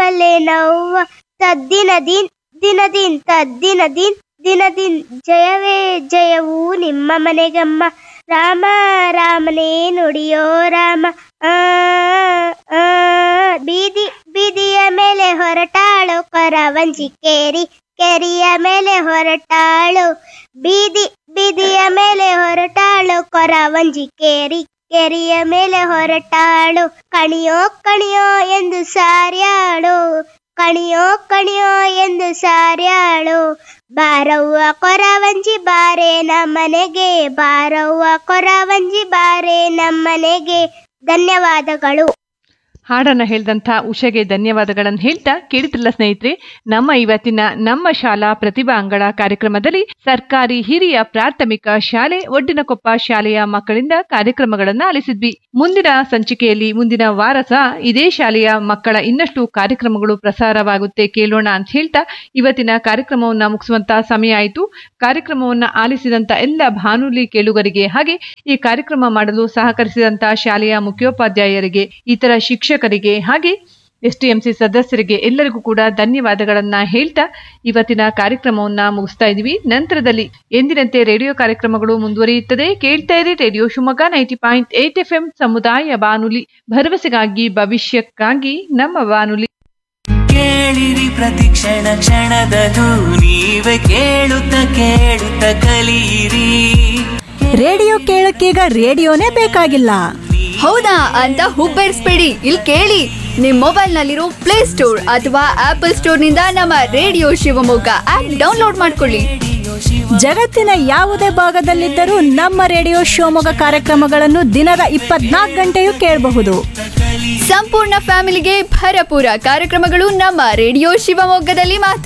ನಮ್ಮಲೆ ನವ್ವ ತದ್ದಿನ ದಿನ್ ದಿನ ದಿನ್ ತದ್ದಿನ ದಿನ್ ದಿನ ದಿನ್ ಜಯವೇ ಜಯವು ನಿಮ್ಮ ಮನೆಗಮ್ಮ ರಾಮ ರಾಮನೇ ನುಡಿಯೋ ರಾಮ ಆ ಆ ಬೀದಿ ಬೀದಿಯ ಮೇಲೆ ಹೊರಟಾಳು ಕೊರವಂಜಿ ಕೇರಿ ಕೆರಿಯ ಮೇಲೆ ಹೊರಟಾಳು ಬೀದಿ ಬೀದಿಯ ಮೇಲೆ ಹೊರಟಾಳು ಕೊರವಂಜಿ ಕೇರಿ ಕೆರಿಯ ಮೇಲೆ ಹೊರಟಾಳು ಕಣಿಯೋ ಕಣಿಯೋ ಎಂದು ಸಾರ್ಯಾಳು ಕಣಿಯೋ ಕಣಿಯೋ ಎಂದು ಸಾರ್ಯಾಳು ಬಾರವ್ವ ಕೊರವಂಜಿ ಬಾರೆ ನಮ್ಮನೆಗೆ ಬಾರವ್ವ ಕೊರವಂಜಿ ಬಾರೆ ನಮ್ಮನೆಗೆ ಧನ್ಯವಾದಗಳು ಹಾಡನ್ನ ಹೇಳಿದಂಥ ಉಷೆಗೆ ಧನ್ಯವಾದಗಳನ್ನು ಹೇಳ್ತಾ ಕೇಳಿದ್ರಲ್ಲ ಸ್ನೇಹಿತರೆ ನಮ್ಮ ಇವತ್ತಿನ ನಮ್ಮ ಶಾಲಾ ಪ್ರತಿಭಾ ಅಂಗಳ ಕಾರ್ಯಕ್ರಮದಲ್ಲಿ ಸರ್ಕಾರಿ ಹಿರಿಯ ಪ್ರಾಥಮಿಕ ಶಾಲೆ ಒಡ್ಡಿನಕೊಪ್ಪ ಶಾಲೆಯ ಮಕ್ಕಳಿಂದ ಕಾರ್ಯಕ್ರಮಗಳನ್ನ ಆಲಿಸಿದ್ವಿ ಮುಂದಿನ ಸಂಚಿಕೆಯಲ್ಲಿ ಮುಂದಿನ ವಾರ ಸಹ ಇದೇ ಶಾಲೆಯ ಮಕ್ಕಳ ಇನ್ನಷ್ಟು ಕಾರ್ಯಕ್ರಮಗಳು ಪ್ರಸಾರವಾಗುತ್ತೆ ಕೇಳೋಣ ಅಂತ ಹೇಳ್ತಾ ಇವತ್ತಿನ ಕಾರ್ಯಕ್ರಮವನ್ನ ಮುಗಿಸುವಂತ ಸಮಯ ಆಯಿತು ಕಾರ್ಯಕ್ರಮವನ್ನ ಆಲಿಸಿದಂತ ಎಲ್ಲ ಭಾನುಲಿ ಕೇಳುಗರಿಗೆ ಹಾಗೆ ಈ ಕಾರ್ಯಕ್ರಮ ಮಾಡಲು ಸಹಕರಿಸಿದಂತ ಶಾಲೆಯ ಮುಖ್ಯೋಪಾಧ್ಯಾಯರಿಗೆ ಇತರ ಶಿಕ್ಷಕರಿಗೆ ಹಾಗೆ ಎಸ್ಟಿಎಂಸಿ ಸದಸ್ಯರಿಗೆ ಎಲ್ಲರಿಗೂ ಕೂಡ ಧನ್ಯವಾದಗಳನ್ನ ಹೇಳ್ತಾ ಇವತ್ತಿನ ಕಾರ್ಯಕ್ರಮವನ್ನ ಮುಗಿಸ್ತಾ ಇದೀವಿ ನಂತರದಲ್ಲಿ ಎಂದಿನಂತೆ ರೇಡಿಯೋ ಕಾರ್ಯಕ್ರಮಗಳು ಮುಂದುವರಿಯುತ್ತದೆ ಕೇಳ್ತಾ ಇರಿ radio Shivamogga ninety point eight F M ಸಮುದಾಯ ಬಾನುಲಿ ಭರವಸೆಗಾಗಿ ಭವಿಷ್ಯಕ್ಕಾಗಿ ನಮ್ಮ ಬಾನುಲಿ ಕೇಳಿರಿ ಪ್ರತಿ ಕ್ಷಣ ಕ್ಷಣದದು ನೀವೇ ಕೇಳುತ್ತ ಕೇಳುತ್ತ ಕಲಿಯಿರಿ ರೇಡಿಯೋ ಕೇಳಕ್ಕೀಗ ರೇಡಿಯೋನೇ ಬೇಕಾಗಿಲ್ಲ ಹೌದಾ ಅಂತ ಹುಬ್ಬೇರಿಸ್ಬೇಡಿ ಇಲ್ಲಿ ಕೇಳಿ ನಿಮ್ ಮೊಬೈಲ್ ನಲ್ಲಿರೋ ಪ್ಲೇ ಸ್ಟೋರ್ ಅಥವಾ ಆಪಲ್ ಸ್ಟೋರ್ ನಿಂದ ನಮ್ಮ ರೇಡಿಯೋ ಶಿವಮೊಗ್ಗ ಆಪ್ ಡೌನ್ಲೋಡ್ ಮಾಡ್ಕೊಳ್ಳಿ ಜಗತ್ತಿನ ಯಾವುದೇ ಭಾಗದಲ್ಲಿದ್ದರೂ ನಮ್ಮ ರೇಡಿಯೋ ಶಿವಮೊಗ್ಗ ಕಾರ್ಯಕ್ರಮಗಳನ್ನು ದಿನದ ಇಪ್ಪತ್ನಾಲ್ಕು ಗಂಟೆಯೂ ಕೇಳಬಹುದು ಸಂಪೂರ್ಣ ಫ್ಯಾಮಿಲಿಗೆ ಭರಪೂರ ಕಾರ್ಯಕ್ರಮಗಳು ನಮ್ಮ ರೇಡಿಯೋ ಶಿವಮೊಗ್ಗದಲ್ಲಿ ಮಾತ್ರ